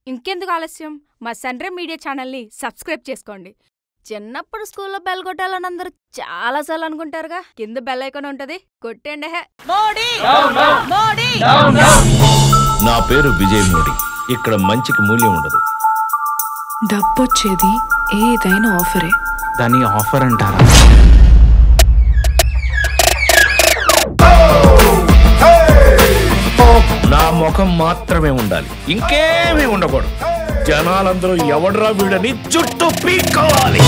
ఇంకెందుకు ఆలస్యం మా సన్రే మీడియా ఛానల్ని సబ్స్క్రైబ్ చేసుకోండి చిన్నప్పుడు స్కూల్లో బెల్ కొట్టాలని అందరూ చాలాసార్లు అనుకుంటారుగా కింద బెల్ ఐకాన్ ఉంటది కొట్టండి హే నా పేరు విజయ్ మోడీ ఇక్కడ మంచికి మూల్యం ఉండదు డబ్బొచ్చేది ఏదైనా ఆఫరే దాన్ని ఆఫర్ అంటారా నా ముఖం మాత్రమే ఉండాలి ఇంకేమీ ఉండకూడదు జనాలందరూ ఎవడ్రా వీడని చుట్టూ పీక్కోవాలి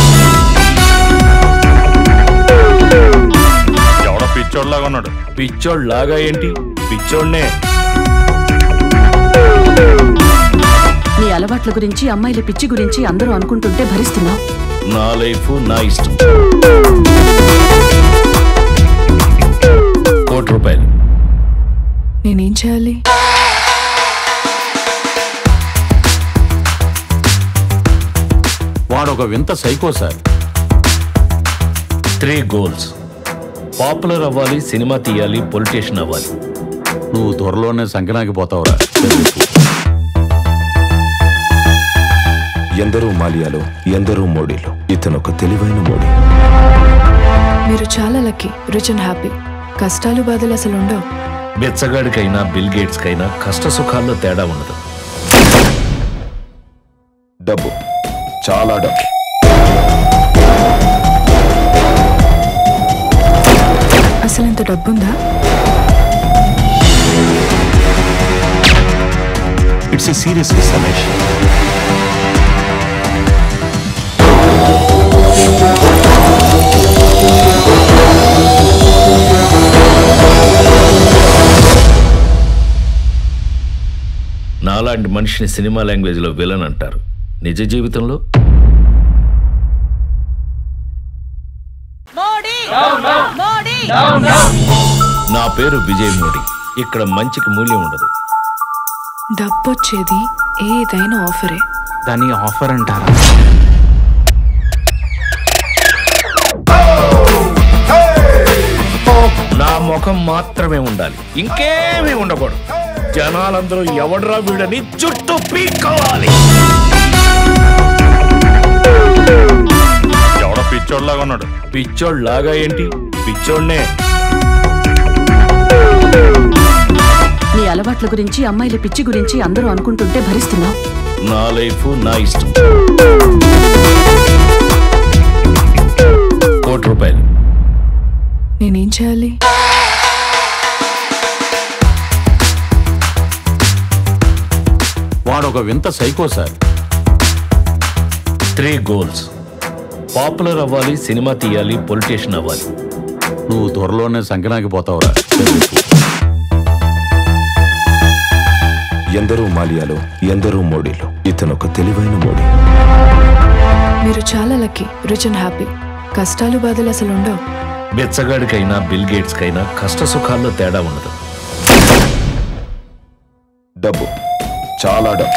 ఎవడో పిచ్చోడ్లాగా ఉన్నాడు పిచ్చోడ్ లాగా ఏంటి పిచ్చోడ్నే నీ అలవాట్ల గురించి అమ్మాయిల పిచ్చి గురించి అందరూ అనుకుంటుంటే భరిస్తున్నావు నా లైఫ్ నా ఇష్టం కోటి రూపాయలు నేనేం చేయాలి వాడు ఒక వింత psycho sir three goals popular అవ్వాలి సినిమా తీయాలి పొలిటీషియన్ అవ్వాలి నువ్వు త్వరలోనే సంకనాకి పోతావురా ఎందరో మాలియాలో ఎందరో మోడీలో ఇతను ఒక తెలివైన మోడీ మీరు చాలా లక్కీ రిచ్ అండ్ హ్యాపీ కష్టాలు బాధలు అసలు ఉండవు బెచ్చగాడికైనా బిల్ గేట్స్ కైనా కష్ట సుఖాల్లో తేడా ఉండదు డబ్బు చాలా డబ్బు అసలు ఇంత డబ్బుందా ఇట్స్ ఏ సీరియస్ రమేష్ నాలాంటి మనిషిని సినిమా లాంగ్వేజ్లో విలన్ అంటారు నిజ జీవితంలో నా పేరు విజయ్ మోడీ ఇక్కడ మంచికి మూల్యం ఉండదు డబ్బొచ్చేది ఏదైనా ఆఫరే దాన్ని ఆఫర్ అంటారా నా ముఖం మాత్రమే ఉండాలి ఇంకేమీ ఉండకూడదు జనాలందరూ ఎవడ్రా వీడని చుట్టూ పీక్కోవాలి ఎవడో పిచ్చోడ్లాగా ఉన్నాడు పిచ్చోడ్ లాగా ఏంటి పిచ్చోడ్నే నీ అలవాట్ల గురించి అమ్మాయిల పిచ్చి గురించి అందరూ అనుకుంటుంటే భరిస్తున్నావు నా లైఫ్ నా ఇష్టం కోటి రూపాయలు నేనేం చేయాలి వాడు ఒక వింత psycho sir three goals popular అవ్వాలి సినిమా తీయాలి పొలిటీషియన్ అవ్వాలి నువ్వు త్వరలోనే సంకనాకి పోతావురా ఎందరో మాలియాలో ఎందరో మోడీలో ఇతను ఒక తెలివైన మోడీ మీరు చాలా లక్కీ రిచ్ అండ్ హ్యాపీ కష్టాలు బాధలు అసలు ఉండవు బెచ్చగాడికైనా బిల్ గేట్స్ కైనా కష్ట సుఖాల్లో తేడా ఉండదు డబ్బు చాలా డబ్బు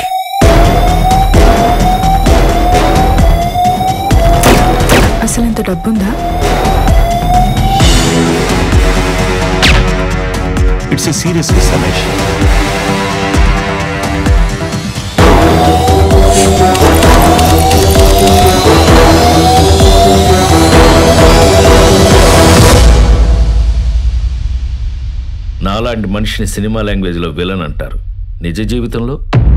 అసలు ఇంత డబ్బుందా ఇట్స్ ఏ సీరియస్ రమేష్ నాలాంటి మనిషిని సినిమా లాంగ్వేజ్లో విలన్ అంటారు నిజ జీవితంలో